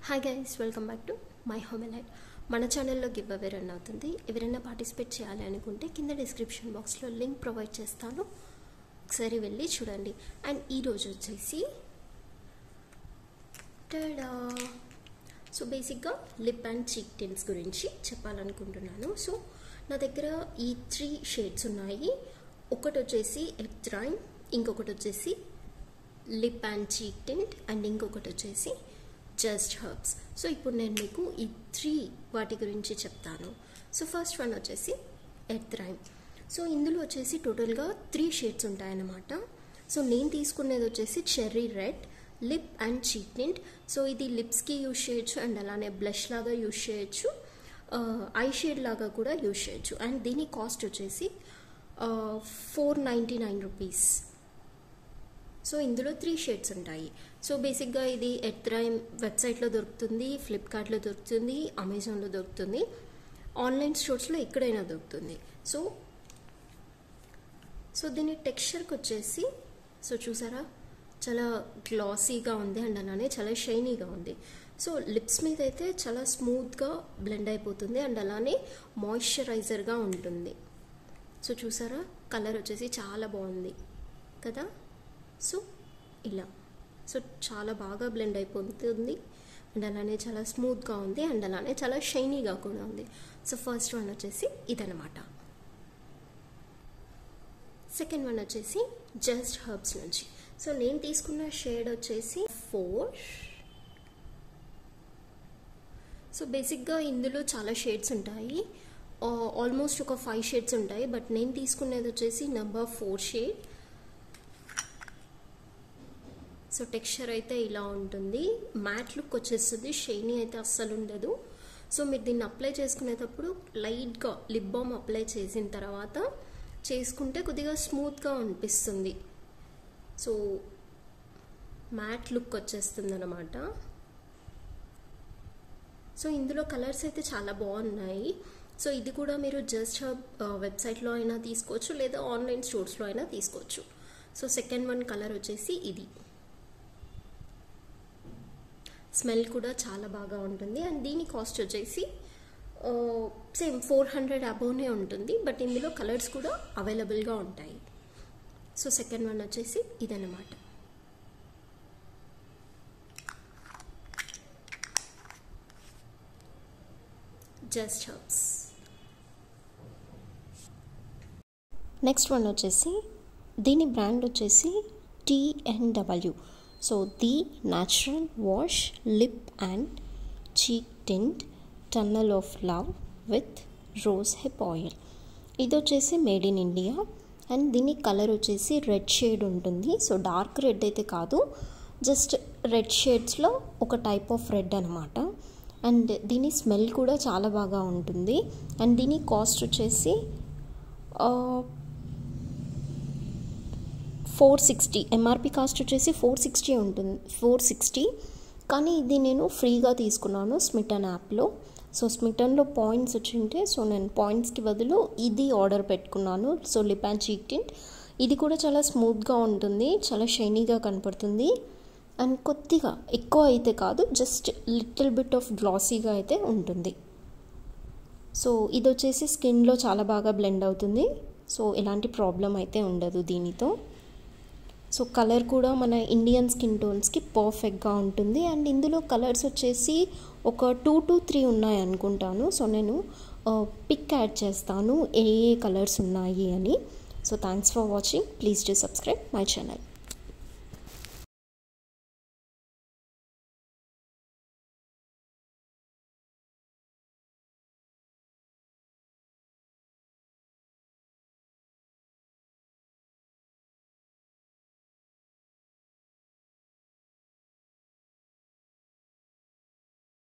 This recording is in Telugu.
hi guys welcome back to my home light మన ఛానల్లో గివ్ అవే రన్ అవుతుంది ఎవరైనా పార్టిసిపేట్ చేయాలి అనుకుంటే కింద డిస్క్రిప్షన్ బాక్స్లో లింక్ ప్రొవైడ్ చేస్తాను ఒకసారి వెళ్ళి చూడండి అండ్ ఈరోజు వచ్చేసి టడా సో బేసిక్గా లిప్ అండ్ చీక్ టిన్స్ గురించి చెప్పాలనుకుంటున్నాను సో నా దగ్గర ఈ త్రీ షేడ్స్ ఉన్నాయి ఒకటి వచ్చేసి ఎప్త్రైన్ ఇంకొకటి వచ్చేసి lip and cheek tint and ఇంకొకటి వచ్చేసి జస్ట్ హర్బ్స్ సో ఇప్పుడు నేను మీకు ఈ త్రీ వాటి గురించి చెప్తాను సో ఫస్ట్ వన్ వచ్చేసి ఎర్త్రైన్ సో ఇందులో వచ్చేసి టోటల్గా త్రీ షేడ్స్ ఉంటాయన్నమాట సో నేను తీసుకునేది వచ్చేసి cherry red lip and cheek tint so ఇది లిప్స్కి యూజ్ చేయొచ్చు అండ్ అలానే బ్లష్ లాగా యూజ్ చేయొచ్చు ఐ షేడ్ లాగా కూడా యూజ్ చేయొచ్చు అండ్ దీని కాస్ట్ వచ్చేసి four ninety nine rupees so ఇందులో త్రీ షేడ్స్ ఉంటాయి సో బేసిక్గా ఇది ఎత్రైమ్ వెబ్సైట్లో దొరుకుతుంది ఫ్లిప్కార్ట్లో దొరుకుతుంది అమెజాన్లో దొరుకుతుంది ఆన్లైన్ స్టోర్స్లో ఎక్కడైనా దొరుకుతుంది సో సో దీని టెక్స్చర్కి వచ్చేసి సో చూసారా చాలా గ్లాసీగా ఉంది అండ్ అలానే చాలా షైనీగా ఉంది సో లిప్స్ మీద అయితే చాలా స్మూత్గా బ్లెండ్ అయిపోతుంది అండ్ అలానే మాయిశ్చరైజర్గా ఉంటుంది సో చూసారా కలర్ వచ్చేసి చాలా బాగుంది కదా సో ఇలా సో చాలా బాగా బ్లెండ్ అయిపోతుంది అండ్ అలానే చాలా స్మూత్గా ఉంది అండ్ అలానే చాలా షైనీగా కూడా ఉంది సో ఫస్ట్ వన్ వచ్చేసి ఇదనమాట సెకండ్ వన్ వచ్చేసి జస్ట్ హర్బ్స్ నుంచి సో నేను తీసుకున్న షేడ్ వచ్చేసి ఫోర్ సో బేసిక్గా ఇందులో చాలా షేడ్స్ ఉంటాయి ఆల్మోస్ట్ ఒక ఫైవ్ షేడ్స్ ఉంటాయి బట్ నేను తీసుకునేది వచ్చేసి number four shade so texture అయితే ఇలా ఉంటుంది మ్యాట్ లుక్ వచ్చేస్తుంది షైనీ అయితే అస్సలు ఉండదు సో మీరు దీన్ని అప్లై చేసుకునేటప్పుడు లైట్గా లిప్ బామ్ అప్లై చేసిన తర్వాత చేసుకుంటే కొద్దిగా స్మూత్గా అనిపిస్తుంది సో మ్యాట్ లుక్ వచ్చేస్తుంది అనమాట సో ఇందులో కలర్స్ అయితే చాలా బాగున్నాయి సో ఇది కూడా మీరు జస్ట్ వెబ్సైట్లో అయినా తీసుకోవచ్చు లేదా ఆన్లైన్ స్టోర్స్లో అయినా తీసుకోవచ్చు సో సెకండ్ వన్ కలర్ వచ్చేసి ఇది స్మెల్ కూడా చాలా బాగా ఉంటుంది అండ్ దీని కాస్ట్ వచ్చేసి సేమ్ ఫోర్ హండ్రెడ్ అబోవ్నే ఉంటుంది బట్ ఇందులో కలర్స్ కూడా అవైలబుల్గా ఉంటాయి సో సెకండ్ వన్ వచ్చేసి ఇదన్నమాట జస్ట్ హర్బ్స్ నెక్స్ట్ వన్ వచ్చేసి దీని బ్రాండ్ వచ్చేసి TNW so the natural wash lip and cheek tint tunnel of love with rose hip oil ఇది వచ్చేసి మేడ్ ఇన్ ఇండియా అండ్ దీని కలర్ వచ్చేసి రెడ్ షేడ్ ఉంటుంది సో డార్క్ రెడ్ అయితే కాదు జస్ట్ రెడ్ షేడ్స్లో ఒక టైప్ ఆఫ్ రెడ్ అనమాట అండ్ దీని స్మెల్ కూడా చాలా బాగా ఉంటుంది అండ్ దీని కాస్ట్ వచ్చేసి ఫోర్ సిక్స్టీ ఎంఆర్పి కాస్ట్ వచ్చేసి ఫోర్ సిక్స్టీ ఉంటుంది ఫోర్ సిక్స్టీ కానీ ఇది నేను ఫ్రీగా తీసుకున్నాను స్మిటన్ యాప్లో సో స్మిటన్లో పాయింట్స్ వచ్చింటే సో నేను పాయింట్స్కి బదులు ఇది ఆర్డర్ పెట్టుకున్నాను so lip and cheek tint ఇది కూడా చాలా స్మూత్గా ఉంటుంది చాలా షైనీగా కనపడుతుంది అండ్ కొద్దిగా ఎక్కువ అయితే కాదు జస్ట్ లిటిల్ బిట్ ఆఫ్ గ్లాసీగా అయితే ఉంటుంది సో ఇది వచ్చేసి స్కిన్లో చాలా బాగా బ్లెండ్ అవుతుంది సో ఎలాంటి ప్రాబ్లం అయితే ఉండదు దీనితో సో కలర్ కూడా మన ఇండియన్ స్కిన్ టోన్స్కి పర్ఫెక్ట్గా ఉంటుంది అండ్ ఇందులో కలర్స్ వచ్చేసి ఒక టూ టు త్రీ ఉన్నాయి అనుకుంటాను సో నేను పిక్ యాడ్ చేస్తాను ఏ ఏ కలర్స్ ఉన్నాయి అని so thanks for watching please to subscribe my channel